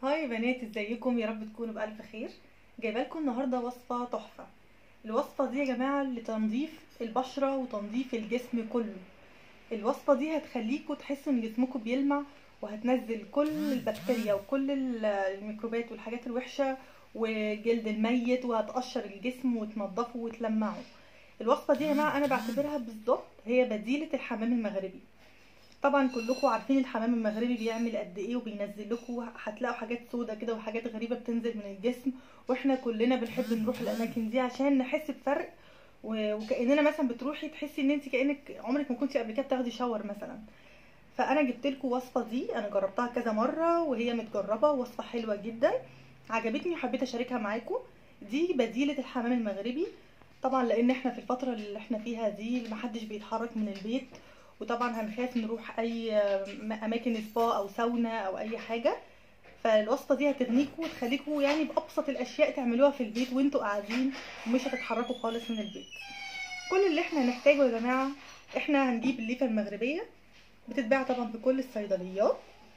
هاي يا بنات ازيكم يا رب تكونوا بألف خير جايبه لكم النهارده وصفه تحفه الوصفه دي يا جماعه لتنظيف البشره وتنظيف الجسم كله الوصفه دي هتخليكم تحسوا ان جسمكم بيلمع وهتنزل كل البكتيريا وكل ال- الميكروبات والحاجات الوحشه والجلد الميت وهتقشر الجسم وتنضفه وتلمعه الوصفه دي يا جماعه انا بعتبرها بالظبط هي بديله الحمام المغربي طبعا كلكم عارفين الحمام المغربي بيعمل قد ايه وبينزل لكم هتلاقوا حاجات سودة كده وحاجات غريبه بتنزل من الجسم واحنا كلنا بنحب نروح الاماكن دي عشان نحس بفرق و- وكاننا مثلا بتروحي تحسي ان انت كانك عمرك ما كنتي قبل كده بتاخدي شاور مثلا فانا جبت لكم وصفه دي انا جربتها كذا مره وهي متجربه وصفه حلوه جدا عجبتني وحبيت اشاركها معاكم دي بديله الحمام المغربي طبعا لان احنا في الفتره اللي احنا فيها دي محدش بيتحرك من البيت وطبعا هنخاف نروح اي اماكن سبا او ساونا او اي حاجه فالوصفه دي هتغنيكوا وتخليكوا يعني بابسط الاشياء تعملوها في البيت وانتوا قاعدين ومش هتتحركوا خالص من البيت كل اللي احنا هنحتاجه يا جماعه احنا هنجيب الليفه المغربيه بتتباع طبعا في كل الصيدليات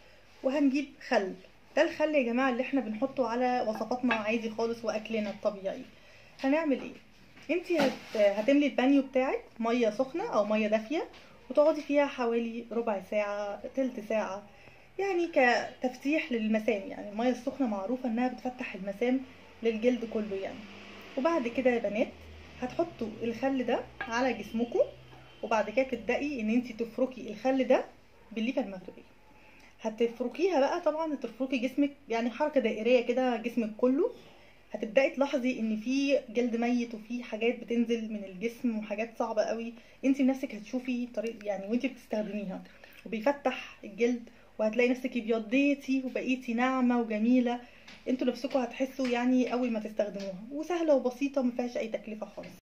وهنجيب خل ده الخل يا جماعه اللي احنا بنحطه على وصفاتنا عادي خالص واكلنا الطبيعي هنعمل ايه انتي هت... هتملي البانيو بتاعك ميه سخنه او ميه دافيه وتقعدي فيها حوالي ربع ساعه تلت ساعه يعني كتفتيح للمسام يعني الميه السخنه معروفه انها بتفتح المسام للجلد كله يعني وبعد كده يا بنات هتحطوا الخل ده على جسمكم وبعد كده تبدأي ان انت تفركي الخل ده بالليفه المغربيه هتفركيها بقى طبعا تفركي جسمك يعني حركه دائريه كده جسمك كله هتبداي تلاحظي ان في جلد ميت وفي حاجات بتنزل من الجسم وحاجات صعبه قوي انت بنفسك هتشوفي طريق يعني وانت بتستخدميها وبيفتح الجلد وهتلاقي نفسك ابيضيتي وبقيتي ناعمه وجميله انتوا نفسكم هتحسوا يعني اول ما تستخدموها وسهله وبسيطه ما فيهاش اي تكلفه خالص